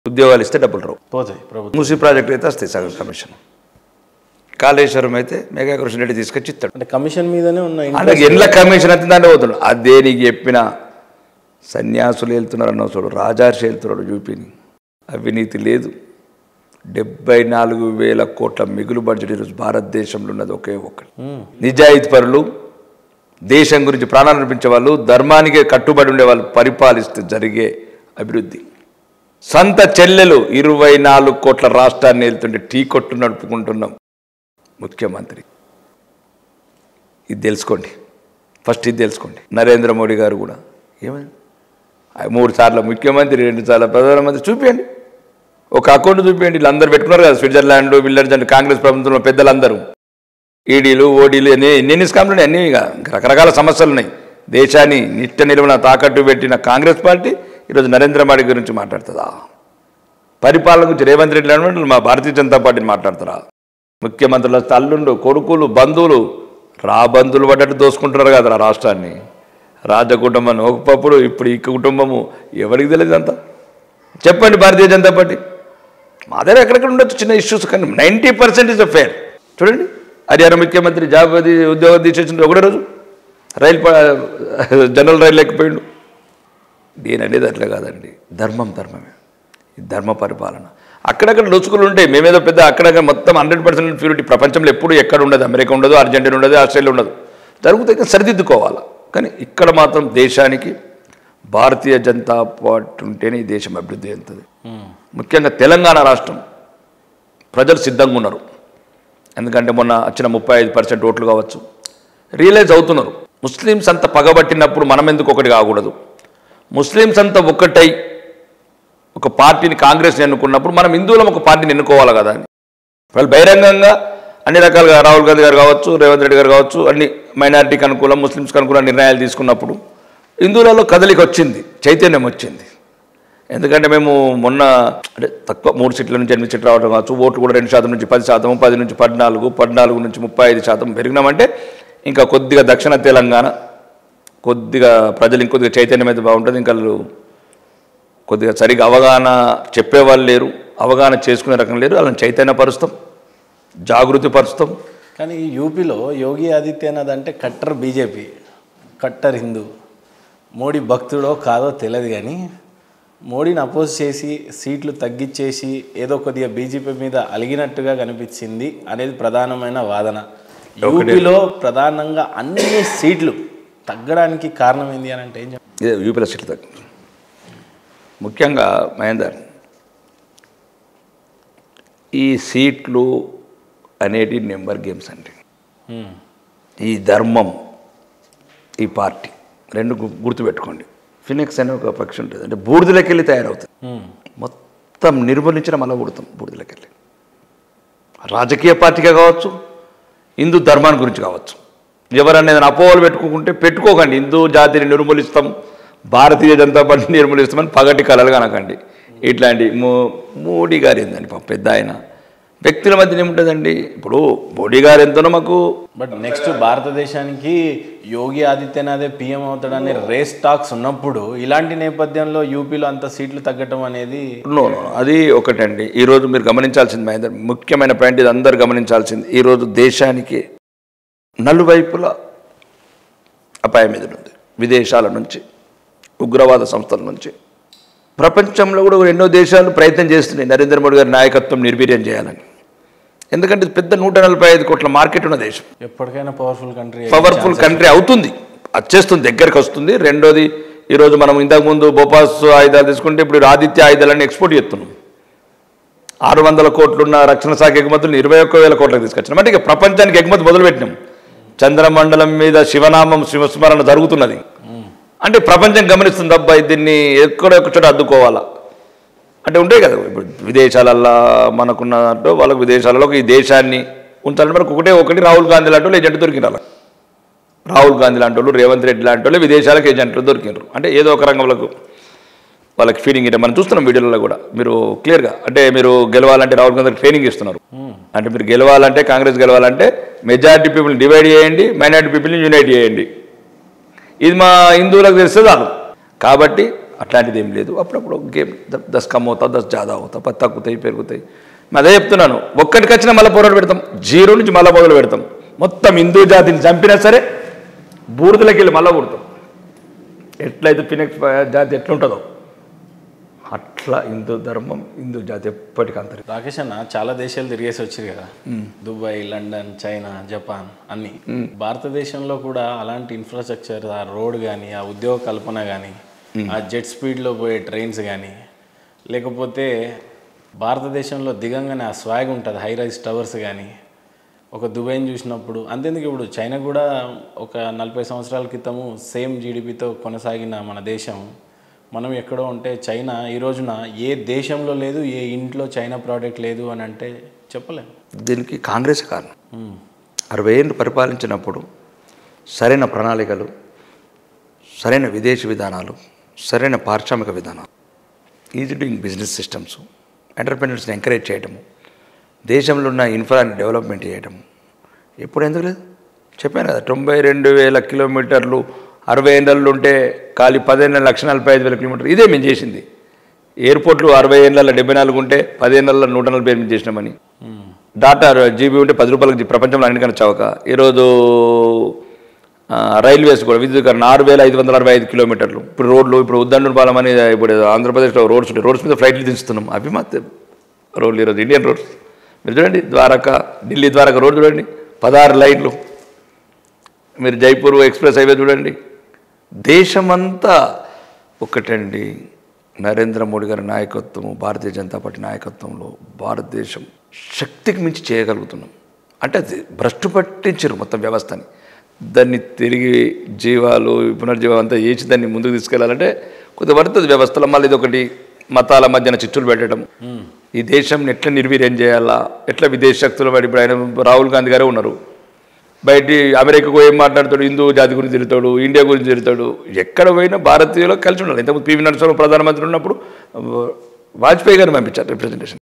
ఉద్యోగాలు ఇస్తే డబ్బులు రావు పోతాయి ప్రభుత్వం మూసీ ప్రాజెక్ట్ అయితే వస్తాయి సగం కమిషన్ కాళేశ్వరం అయితే మెగా కృష్ణ రెడ్డి తీసుకొచ్చి ఇస్తాడు అంటే కమిషన్ మీదనే ఉన్న అంటే interest- ఎన్ల కమిషన్ అయితే దాంట్లో పోతున్నాడు అదే నీకు చెప్పిన సన్యాసులు వెళ్తున్నారు అన్న చూడు రాజార్షి వెళ్తున్నాడు చూపిని అవినీతి లేదు డెబ్బై నాలుగు వేల కోట్ల మిగులు బడ్జెట్ ఈరోజు భారతదేశంలో ఉన్నది ఒకే ఒక్కటి మ్మ్. నిజాయితీ పరులు దేశం గురించి ప్రాణాలు అర్పించే వాళ్ళు ధర్మానికి కట్టుబడి ఉండే వాళ్ళు పరిపాలిస్తూ జరిగే అభివృద్ధి సంత చెల్లెలు ఇరవై నాలుగు కోట్ల రాష్ట్రాన్ని వెళ్తుంటే టీ కొట్టు నడుపుకుంటున్నాం ముఖ్యమంత్రి ఇది తెలుసుకోండి ఫస్ట్ ఇది తెలుసుకోండి నరేంద్ర మోడీ గారు కూడా ఏమైంది ఆ మూడు సార్లు ముఖ్యమంత్రి రెండు సార్లు ప్రధానమంత్రి చూపించండి ఒక అకౌంట్ చూపించండి వీళ్ళందరూ పెట్టుకున్నారు కదా స్విట్జర్లాండ్ విల్లర్స్ కాంగ్రెస్ ప్రభుత్వంలో పెద్దలందరూ ఈడీలు ఓడీలు ఎన్ని ఎన్ని స్కామ్లు ఉన్నాయి అన్నీ ఇక రకరకాల సమస్యలు ఉన్నాయి దేశాన్ని నిట్ట నిలువన తాకట్టు పెట్టిన కాంగ్రెస్ పార్టీ ఈరోజు నరేంద్ర మోడీ గురించి మాట్లాడుతుందా పరిపాలన గురించి రేవంత్ రెడ్డి లాంటి మా భారతీయ జనతా పార్టీని మాట్లాడుతారా ముఖ్యమంత్రుల తల్లుండు కొడుకులు బంధువులు రా బంధువులు పడ్డట్టు దోసుకుంటున్నారు కదా రాష్ట్రాన్ని రాజకుటుంబం ఒక పప్పుడు ఇప్పుడు ఈ కుటుంబము ఎవరికి తెలియదు అంతా చెప్పండి భారతీయ జనతా పార్టీ మా దగ్గర ఎక్కడెక్కడ ఉండొచ్చు చిన్న ఇష్యూస్ కానీ నైంటీ పర్సెంట్ ఇస్ ఫేర్ చూడండి హర్యానా ముఖ్యమంత్రి జాబ్ అది ఉద్యోగం తీసేసింది ఒకటే రోజు రైలు ప- జనరల్ రైలు ఎక్కిపోయిండు దీని అనేది అట్లా కాదండి ధర్మం ధర్మమే ఇది ధర్మ పరిపాలన అక్కడక్కడ లుచుకులు ఉంటాయి మేమేదో పెద్ద అక్కడక్కడ మొత్తం హండ్రెడ్ పర్సెంట్ ప్యూరిటీ ప్రపంచంలో ఎప్పుడు ఎక్కడ ఉండదు అమెరికా ఉండదు అర్జెంటీనా ఉండదు ఆస్ట్రేలియా ఉండదు జరుగుతాయి కానీ సరిదిద్దుకోవాలి కానీ ఇక్కడ మాత్రం దేశానికి భారతీయ జనతా పార్టీ ఉంటేనే ఈ దేశం అభివృద్ధి చెందుతుంది మ్మ్. ముఖ్యంగా తెలంగాణ రాష్ట్రం ప్రజలు సిద్ధంగా ఉన్నారు ఎందుకంటే మొన్న వచ్చిన ముప్పై ఐదు పర్సెంట్ ఓట్లు కావచ్చు రియలైజ్ అవుతున్నారు ముస్లిమ్స్ అంత పగబట్టినప్పుడు మనం ఎందుకు ఒకటి కాకూడదు ముస్లిమ్స్ అంతా ఒక్కటై ఒక పార్టీని కాంగ్రెస్ని ఎన్నుకున్నప్పుడు మనం హిందువులం ఒక పార్టీని ఎన్నుకోవాలి కదా అని వాళ్ళు బహిరంగంగా అన్ని రకాలుగా రాహుల్ గాంధీ గారు కావచ్చు రేవంత్ రెడ్డి గారు కావచ్చు అన్ని మైనారిటీకి అనుకూలం ముస్లిమ్స్కి అనుకూల నిర్ణయాలు తీసుకున్నప్పుడు హిందువులలో కదలిక వచ్చింది చైతన్యం వచ్చింది ఎందుకంటే మేము మొన్న అంటే తక్కువ మూడు సీట్ల నుంచి ఎనిమిది సీట్లు రావడం కావచ్చు ఓట్లు కూడా రెండు శాతం నుంచి పది శాతం పది నుంచి పద్నాలుగు పద్నాలుగు నుంచి ముప్పై ఐదు శాతం పెరిగినామంటే ఇంకా కొద్దిగా దక్షిణ తెలంగాణ కొద్దిగా ప్రజలు ఇంకొద్దిగా చైతన్యం అయితే బాగుంటుంది ఇంకా వాళ్ళు కొద్దిగా సరిగా అవగాహన చెప్పేవాళ్ళు లేరు అవగాహన చేసుకునే రకం లేరు వాళ్ళని చైతన్యపరుస్తాం జాగృతి పరుస్తాం కానీ ఈ యూపీలో యోగి ఆదిత్యనాథ్ అంటే కట్టర్ బీజేపీ కట్టర్ హిందూ మోడీ భక్తుడో కాదో తెలియదు కానీ మోడీని అపోజ్ చేసి సీట్లు తగ్గించేసి ఏదో కొద్దిగా బీజేపీ మీద అలిగినట్టుగా కనిపించింది అనేది ప్రధానమైన వాదన యూపీలో ప్రధానంగా అన్ని సీట్లు తగ్గడానికి కారణం ఏంది అని అంటే ఏం చెప్తారు? ఇదే యూపీలో సీట్లు తగ్గి ముఖ్యంగా మహేందర్ ఈ సీట్లు అనేటి నెంబర్ గేమ్స్ అండి హ్మ్. ఈ ధర్మం ఈ పార్టీ రెండు గు- గుర్తుపెట్టుకోండి ఫినిక్స్ అనే ఒక పక్షి ఉంటుంది అంటే బూడిదలోకి వెళ్ళి తయారవుతుంది హ్మ్. మొత్తం నిర్మూలించిన మళ్ళీ కొడుతాం బూడిదలోకి వెళ్ళి రాజకీయ పార్టీగా కావచ్చు హిందూ ధర్మాన్ని గురించి కావచ్చు ఎవరన్నా ఏదైనా అపోహలు పెట్టుకుంటే పెట్టుకోకండి హిందూ జాతిని నిర్మూలిస్తాం భారతీయ జనతా పార్టీని నిర్మూలిస్తామని పగటి కలలు కనకండి ఇట్లాంటి మో మోడీ గారు ఏందండి పాపం పెద్ద ఆయన వ్యక్తుల మధ్య ఏముంటుందండి ఇప్పుడు మోడీ గారు ఎంతనో మాకు బట్ నెక్స్ట్ భారతదేశానికి యోగి ఆదిత్యనాథే పీఎం అవుతాడనే రేస్ టాక్స్ ఉన్నప్పుడు ఇలాంటి నేపథ్యంలో యూపీలో అంత సీట్లు తగ్గటం అనేది నో నో అది ఒకటండి ఈరోజు మీరు గమనించాల్సింది మహేందర్ ముఖ్యమైన పాయింట్ ఇది అందరు గమనించాల్సింది ఈరోజు దేశానికి నలువైపుల అపాయం ఎదురుంది విదేశాల నుంచి ఉగ్రవాద సంస్థల నుంచి ప్రపంచంలో కూడా ఎన్నో దేశాలు ప్రయత్నం చేస్తున్నాయి నరేంద్ర మోడీ గారి నాయకత్వం నిర్వీర్యం చేయాలని ఎందుకంటే ఇది పెద్ద నూట నలభై ఐదు కోట్ల మార్కెట్ ఉన్న దేశం ఎప్పటికైనా పవర్ఫుల్ కంట్రీ పవర్ఫుల్ కంట్రీ అవుతుంది వచ్చేస్తుంది దగ్గరికి వస్తుంది రెండోది ఈరోజు మనం ఇంతకుముందు బొపాస్ ఆయుధాలు తీసుకుంటే ఇప్పుడు ఆదిత్య ఆయుధాలన్నీ ఎక్స్పోర్ట్ చేస్తున్నాం ఆరు వందల కోట్లున్న రక్షణ శాఖ ఎగుమతులు ఇరవై ఒక్క వేల కోట్లకు తీసుకొచ్చినాం అంటే ఇక ప్రపంచానికి ఎగుమతి మొదలుపెట్టినాం చంద్రమండలం మీద శివనామం శివస్మరణ జరుగుతున్నది అంటే ప్రపంచం గమనిస్తుంది అబ్బాయి దీన్ని ఎక్కడ ఒక చోట అద్దుకోవాలా అంటే ఉంటాయి కదా ఇప్పుడు విదేశాలల్లో మనకున్నట్టు వాళ్ళకు విదేశాలలో ఈ దేశాన్ని ఉంచాలంటే మనకు ఒకటే ఒకటి రాహుల్ గాంధీ లాంటి వాళ్ళు ఏజెంట్ దొరికినారు రాహుల్ గాంధీ లాంటి వాళ్ళు రేవంత్ రెడ్డి లాంటి వాళ్ళు విదేశాలకు ఏజెంట్లు దొరికినారు అంటే ఏదో ఒక రంగంలో వాళ్ళకి ఫీలింగ్ ఇట్లా మనం చూస్తున్నాం వీడియోలలో కూడా మీరు క్లియర్గా అంటే మీరు గెలవాలంటే రాహుల్ గాంధీ ట్రైనింగ్ ఇస్తున్నారు అంటే మీరు గెలవాలంటే కాంగ్రెస్ గెలవాలంటే మెజారిటీ పీపుల్ని డివైడ్ చేయండి మైనారిటీ పీపుల్ని యునైట్ చేయండి ఇది మా హిందువులకు తెలిస్తే చాలు కాబట్టి అట్లాంటిది ఏం లేదు అప్పుడప్పుడు ఒక గేమ్ ద- దస్ కమ్ అవుతా దస్ జాదా అవుతా పది తగ్గుతాయి పెరుగుతాయి నేను అదే చెప్తున్నాను ఒక్కటికి వచ్చినా మళ్ళీ పోరాడు పెడతాం జీరో నుంచి మళ్ళీ మొదలు పెడతాం మొత్తం హిందూ జాతిని చంపినా సరే బూడిదలకి వెళ్ళి మళ్ళీ పుడతాం ఎట్లయితే ఫినిక్స్ జాతి ఎట్లుంటుందో అట్లా హిందూ ధర్మం హిందూ జాతి ఎప్పటికీ అంతరి రాకేష్ అన్న చాలా దేశాలు తిరిగేసి వచ్చారు కదా దుబాయ్ లండన్ చైనా జపాన్ అన్ని భారతదేశంలో కూడా అలాంటి ఇన్ఫ్రాస్ట్రక్చర్ ఆ రోడ్ కానీ ఆ ఉద్యోగ కల్పన కానీ ఆ జెట్ స్పీడ్లో పోయే ట్రైన్స్ కానీ లేకపోతే భారతదేశంలో దిగంగానే ఆ స్వాగ్ ఉంటుంది హై రైజ్ టవర్స్ కానీ ఒక దుబాయ్ని చూసినప్పుడు అంతేందుకు ఇప్పుడు చైనా కూడా ఒక నలభై సంవత్సరాల క్రితము సేమ్ జీడిపితో కొనసాగిన మన దేశం మనం ఎక్కడో ఉంటే చైనా ఈ రోజున ఏ దేశంలో లేదు ఏ ఇంట్లో చైనా ప్రోడక్ట్ లేదు అని అంటే చెప్పలేము దీనికి కాంగ్రెస్ కారణం అరవై ఏళ్ళు పరిపాలించినప్పుడు సరైన ప్రణాళికలు సరైన విదేశీ విధానాలు సరైన పారిశ్రామిక విధానాలు ఈజీ డూయింగ్ బిజినెస్ సిస్టమ్స్ ఎంటర్ప్రెన్యూర్స్ని ఎంకరేజ్ చేయడము దేశంలో ఉన్న ఇన్ఫ్రాని డెవలప్మెంట్ చేయడము ఎప్పుడు ఎందుకు లేదు చెప్పాను కదా తొంభై రెండు వేల కిలోమీటర్లు అరవై ఏళ్ళల్లో ఉంటే ఖాళీ పదిహేను లక్ష నలభై ఐదు వేల కిలోమీటర్లు ఇదే మేము చేసింది ఎయిర్పోర్ట్లు అరవై ఏళ్ళ డెబ్బై నాలుగు ఉంటే పదిహేను నూట నలభై ఎనిమిది చేసినామని డాటా జీబీ ఉంటే పది రూపాయలకి ప్రపంచంలో అన్నిటికన్నా చవక ఈరోజు ఆ, రైల్వేస్ కూడా విద్యుతీకరణ ఆరు వేల ఐదు వందల అరవై ఐదు కిలోమీటర్లు ఇప్పుడు రోడ్లు ఇప్పుడు ఉద్దండూరు పాలెం అని ఇప్పుడు ఆంధ్రప్రదేశ్లో రోడ్స్ ఉంటాయి రోడ్స్ మీద ఫ్లైట్లు దించుతున్నాం అవి మా రోడ్లు ఈరోజు ఇండియన్ రోడ్స్ మీరు చూడండి ద్వారకా ఢిల్లీ ద్వారకా రోడ్ చూడండి పదహారు లైన్లు మీరు జైపూర్ ఎక్స్ప్రెస్ హైవే చూడండి దేశమంతా ఒకటండి నరేంద్ర మోడీ గారి నాయకత్వము భారతీయ జనతా పార్టీ నాయకత్వంలో భారతదేశం శక్తికి మించి చేయగలుగుతున్నాం అంటే అది భ్రష్టు పట్టించారు మొత్తం వ్యవస్థని దాన్ని తిరిగి జీవాలు పునర్జీవం అంతా చేసి దాన్ని ముందుకు తీసుకెళ్లాలంటే కొద్దిగా పడుతుంది వ్యవస్థలో మళ్ళీ ఇది ఒకటి మతాల మధ్యన చిచ్చులు పెట్టడం ఈ దేశంని ఎట్లా నిర్వీర్యం చేయాలా ఎట్లా విదేశ శక్తులు పడి ఇప్పుడు ఆయన రాహుల్ గాంధీ గారే ఉన్నారు బయటి అమెరికాకు ఏం మాట్లాడతాడు హిందూ జాతి గురించి తిరుగుతాడు ఇండియా గురించి తిరుగుతాడు ఎక్కడ పోయినా భారతీయులు కలిసి ఉండాలి ఇంతకుముందు పివి నరసింహ ప్రధానమంత్రి ఉన్నప్పుడు వాజ్పేయి గారిని పంపించారు రిప్రజెంటేషన్